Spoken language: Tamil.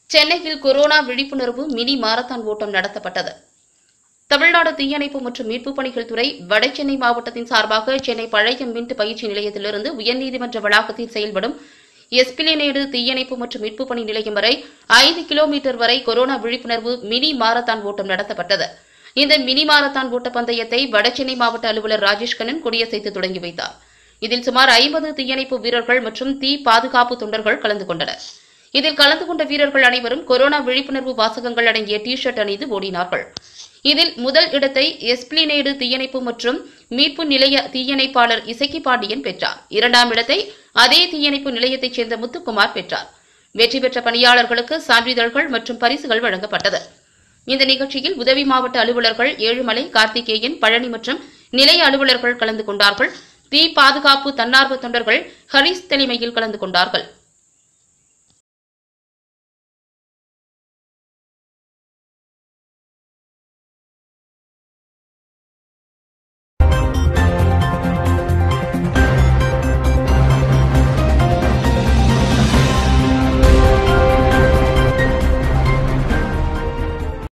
சென்னையில் கொரோனா விழிப்புணர்வு மினி மாரத்தான் ஓட்டம் நடத்தப்பட்டது தமிழ்நாடு தீயணைப்பு மற்றும் மீட்புப் பணிகள் துறை வடசென்னை மாவட்டத்தின் சார்பாக சென்னை பழைய மின்ட் பயிற்சி நிலையத்திலிருந்து உயர்நீதிமன்ற வளாகத்தில் செயல்படும் எஸ்பிலினேடு தீயணைப்பு மற்றும் மீட்புப் பணி நிலையம் வரை ஐந்து கிலோமீட்டர் வரை கொரோனா விழிப்புணர்வு மினி மாரத்தான் ஓட்டம் நடத்தப்பட்டது இந்த மினி மாரத்தான் ஓட்ட பந்தயத்தை வடசென்னை மாவட்ட அலுவலர் ராஜேஷ் கண்ணன் கொடியசைத்து தொடங்கி வைத்தார் இதில் சுமார் ஐம்பது தீயணைப்பு வீரர்கள் மற்றும் தீ பாதுகாப்பு தொண்டர்கள் கலந்து கொண்டனர் இதில் கலந்து கொண்ட வீரர்கள் அனைவரும் கொரோனா விழிப்புணர்வு வாசகங்கள் அடங்கிய டி ஷர்ட் அணிந்து ஓடினார்கள் இதில் முதல் இடத்தை எஸ்பிளினேடு தீயணைப்பு மற்றும் மீட்பு நிலைய தீயணைப்பாளர் இசக்கி பாண்டியன் பெற்றார் இரண்டாம் இடத்தை அதே தீயணைப்பு நிலையத்தைச் சேர்ந்த முத்துக்குமார் பெற்றார் வெற்றி பெற்ற பணியாளர்களுக்கு சான்றிதழ்கள் மற்றும் பரிசுகள் வழங்கப்பட்டது இந்த நிகழ்ச்சியில் உதவி மாவட்ட அலுவலர்கள் ஏழுமலை கார்த்திகேயன் பழனி மற்றும் நிலைய அலுவலர்கள் கலந்து கொண்டார்கள் தீ பாதுகாப்பு தன்னார்வ தொண்டர்கள் ஹரிஸ் தலைமையில் கலந்து கொண்டார்கள்